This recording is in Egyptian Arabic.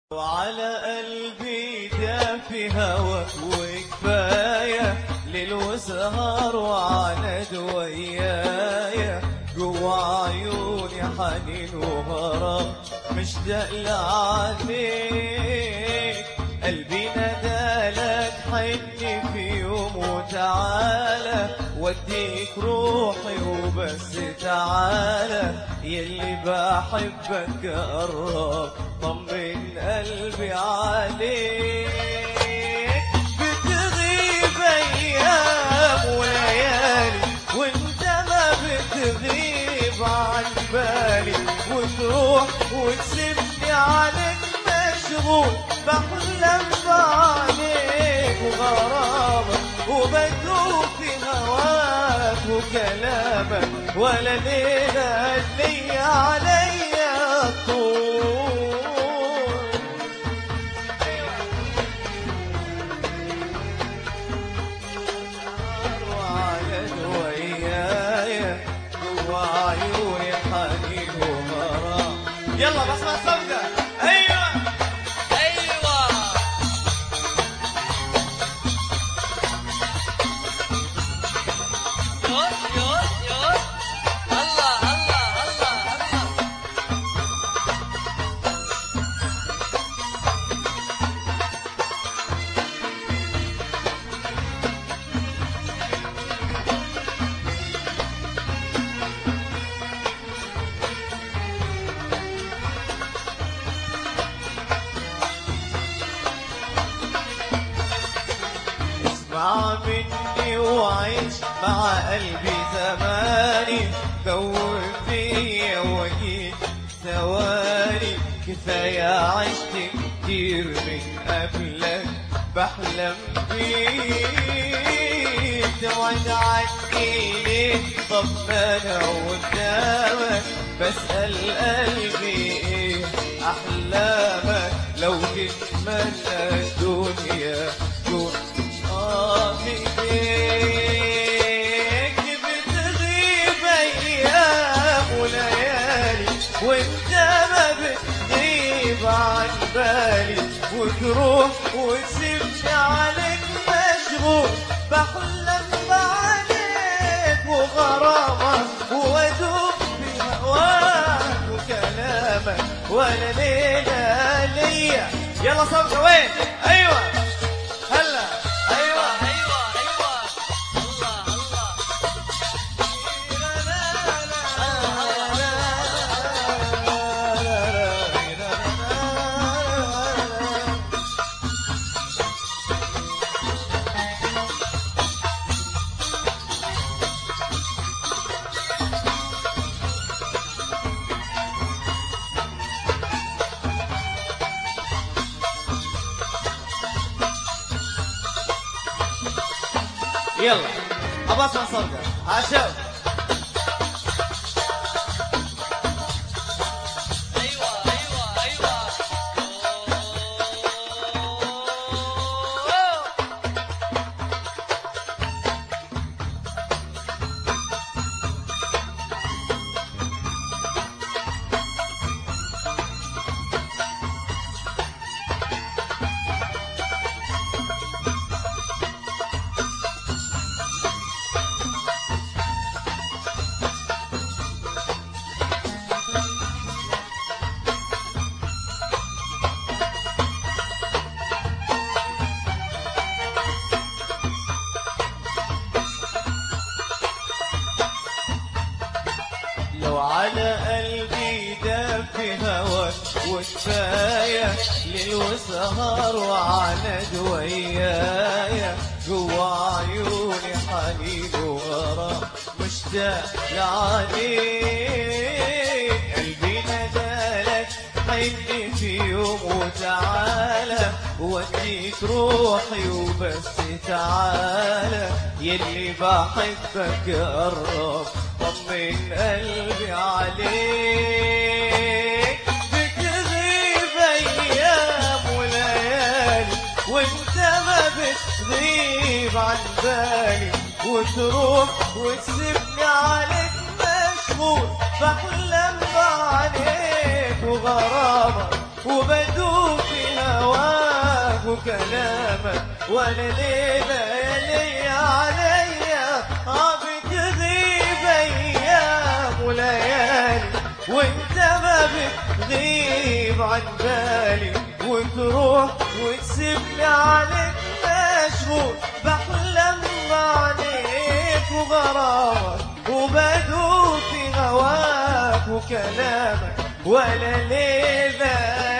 وعلى قلبي دافي هواك وكفاية ليل وسهر وعند ويايا جوا عيوني حنين وغرام مشتاق لعليك قلبي نادالك حني في يوم وتعالى وديك روحي وبس تعالى يلي بحبك قرب طمن قلبي عليك بتغيب ايام وليالي وانت ما بتغيب عن بالي وتروح وتسيبني عليك مشغول بحلم بعينيك وغرامك وبدوب في هواك وكلامك ولا ليلة لي عليا طول وعلى ويايا جوا عيوني حنين وغرام يلا بسمع صوتك ايوه ايوه يوت يوت يوت الله الله الله الله اسمع مني وعيش مع قلبي زماني دور فيا وجيت ثواني كفاية عشت كتير من قبلك بحلم بيك تبعد عني ليه طب ما انا قدامك بسأل قلبي ايه احلامك لو تتمنى الدنيا تكون آه في ايديك بتغيب ايام وليالي وانت ما بتغيب عن بالي وتروح وتسيبني عليك مشغول بحلم بعينيك وغرامك وادوب في هواك وكلامك ولا ليلة ليا يلا صوتك وين ايوه هلا ايوه ايوه ايوه الله الله يلا ابى اسمع صوتك عشان ايوه ايوه ايوه لو على قلبي دافي هواك وكفاية ليل وسهر وعند ويايا جوا عيوني حنين وغرام مشتاق لعليك قلبي ندالك حني في يوم وتعالى وديك روحي وبس تعالى يلي بحبك قرب طمن قلبي عليك بتغيب ايام وليالي وانت ما بتغيب عن بالي وتروح وتسيبني عليك مشغول بحلم بعينيك وغرامك وبدوب في وكلامك ولا ليلة لي عليا عم تغيب أيام وليالي وانت ما بتغيب عن بالي وتروح وتسيبني عليك مشغول بحلم عليك وغرامك وبدو في هواك وكلامك ولا ليلة